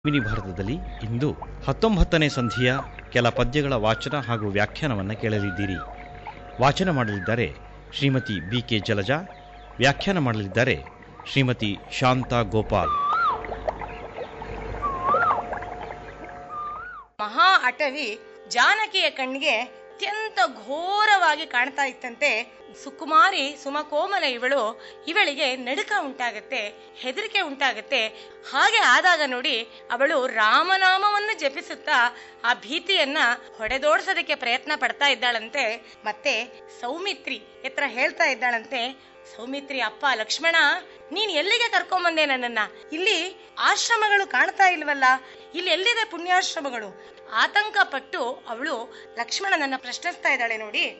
mini ಭಾರತದಲ್ಲಿ ಇಂದು ಹತ್ತೊಂಬತ್ತನೇ ಸಂಧಿಯ ಕೆಲ ಪದ್ಯಗಳ ವಾಚನ ಹಾಗೂ ವ್ಯಾಖ್ಯಾನವನ್ನು ಕೇಳಲಿದ್ದೀರಿ ವಾಚನ ಮಾಡಲಿದ್ದಾರೆ ಶ್ರೀಮತಿ ಬಿ ಕೆ ಜಲಜಾ ವ್ಯಾಖ್ಯಾನ ಮಾಡಲಿದ್ದಾರೆ ಶ್ರೀಮತಿ ಶಾಂತಾ ಗೋಪಾಲ್ ಮಹಾ ಅಟವಿ ಜಾನಕಿಯ ಕಣ್ಣಿಗೆ ಅತ್ಯಂತ ಘೋರವಾಗಿ ಕಾಣ್ತಾ ಇತ್ತಂತೆ ಸುಕುಮಾರಿ ಸುಮಕೋಮಲ ಇವಳು ಇವಳಿಗೆ ನಡುಕ ಉಂಟಾಗತ್ತೆ ಹೆದರಿಕೆ ಉಂಟಾಗತ್ತೆ ಹಾಗೆ ಆದಾಗ ನೋಡಿ ಅವಳು ರಾಮನಾಮವನ್ನು ಜಪಿಸುತ್ತಾ ಆ ಭೀತಿಯನ್ನ ಹೊಡೆದೋಡ್ಸೋದಕ್ಕೆ ಪ್ರಯತ್ನ ಪಡ್ತಾ ಇದ್ದಾಳಂತೆ ಮತ್ತೆ ಸೌಮಿತ್ರಿ ಎತ್ರ ಹೇಳ್ತಾ ಇದ್ದಾಳಂತೆ ಸೌಮಿತ್ರಿ ಅಪ್ಪ ಲಕ್ಷ್ಮಣ ನೀನ್ ಎಲ್ಲಿಗೆ ಕರ್ಕೊಂಬಂದೆ ನನ್ನನ್ನ ಇಲ್ಲಿ ಆಶ್ರಮಗಳು ಕಾಣ್ತಾ ಇಲ್ವಲ್ಲ ಇಲ್ಲಿ ಎಲ್ಲಿದೆ ಪುಣ್ಯಾಶ್ರಮಗಳು ಆತಂಕ ಪಟ್ಟು ಅವಳು ಲಕ್ಷ್ಮಣನನ್ನ ಪ್ರಶ್ನಿಸ್ತಾ ಇದ್ದಾಳೆ ನೋಡಿ